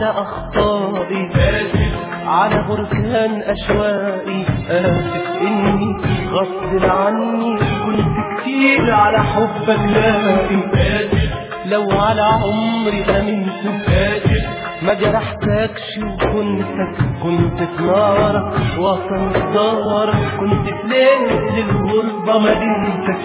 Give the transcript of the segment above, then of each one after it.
على أخطائي على بركان أشوائي آسف إني غصب عني كنت كتير على حبك لاقي لو على عمري أمنت ما جرحتكش وكنتك كنت في نارك وطن دارك كنت في ليل الغربة مدينتك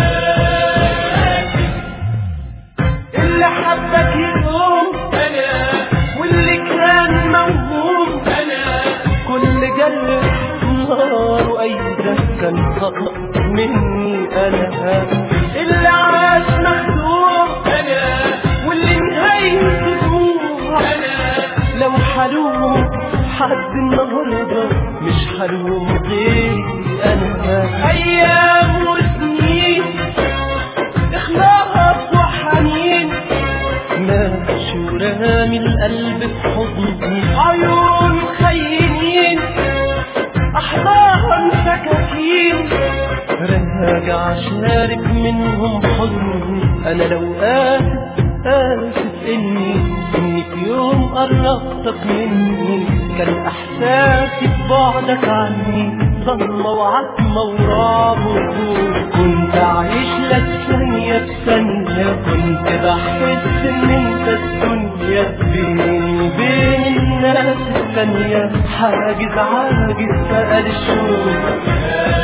اللي حبك يدوم أنا واللي كان موهوم أنا كل جرح نار أيضا كان خطأ مني أنا اللي عاش مخدوم أنا واللي نهايته دموع أنا لو حلوم حد النهارده مش حلوم غيري انا ايام وسنين اخلاص وحنين ماشي ورامي القلب في حضني عيون خينين احضان سكاكين راجع شارك منهم حضني انا لو اسف اسف اني اني في يوم قربتك مني كان احساسي ببعدك عني ظلمه وعتمه ورعب وخوف كنت عايش لك ثانيه بثانيه كنت بحس ان انت الدنيا بيني وبين الناس الثانيه حاجز عاجز سأل الشوق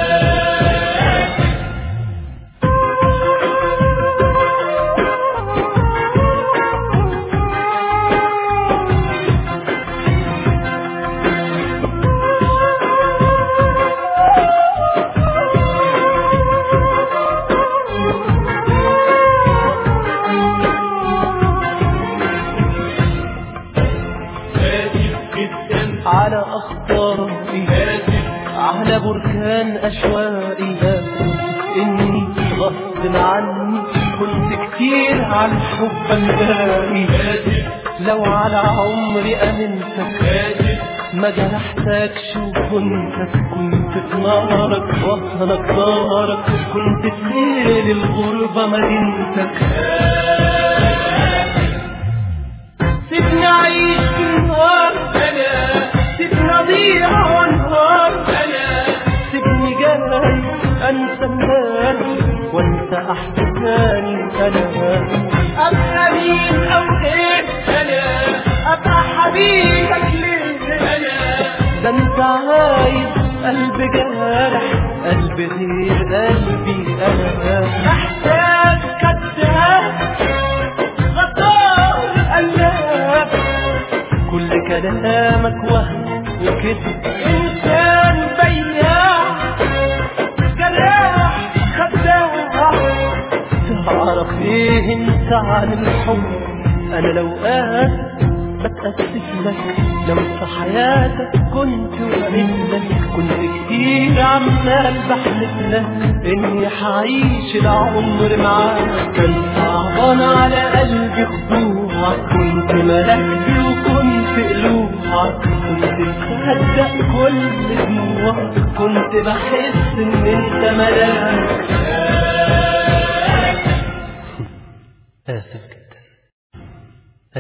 آسف جدا على أخطائي آسف على بركان أشوائي آسف إني غصب عني كنت كتير عن حبك باقي آسف لو على عمري أمنتك آسف ما جرحتكش وكنتك كنت في نارك وطنك دارك كنت في ليل الغربة مدينتك سيبني أعيش في النهار أنا سيبني أضيع وانهار أنا سيبني جاي انسى امبارح وانسى احزاني انا ابقى مين او ايه أنا ابقى حبيبك ليه أنا ده انت عايز قلب جارح قلب غير قلبي انا احساس كذاب غدار قلاب كل كلامك وهم وكذب انسان بياع جراح خداع تعرف ايه انت عن الحب انا لو قاس بتأسف لك لو في حياتك كنت وقلت كنت كتير عمال بحلف لك اني حعيش العمر معاك كان صعبان على قلبي خضوعك كنت ملكتي وكنت قلوعك كنت مصدق كل دموعك كنت بحس ان انت ملاك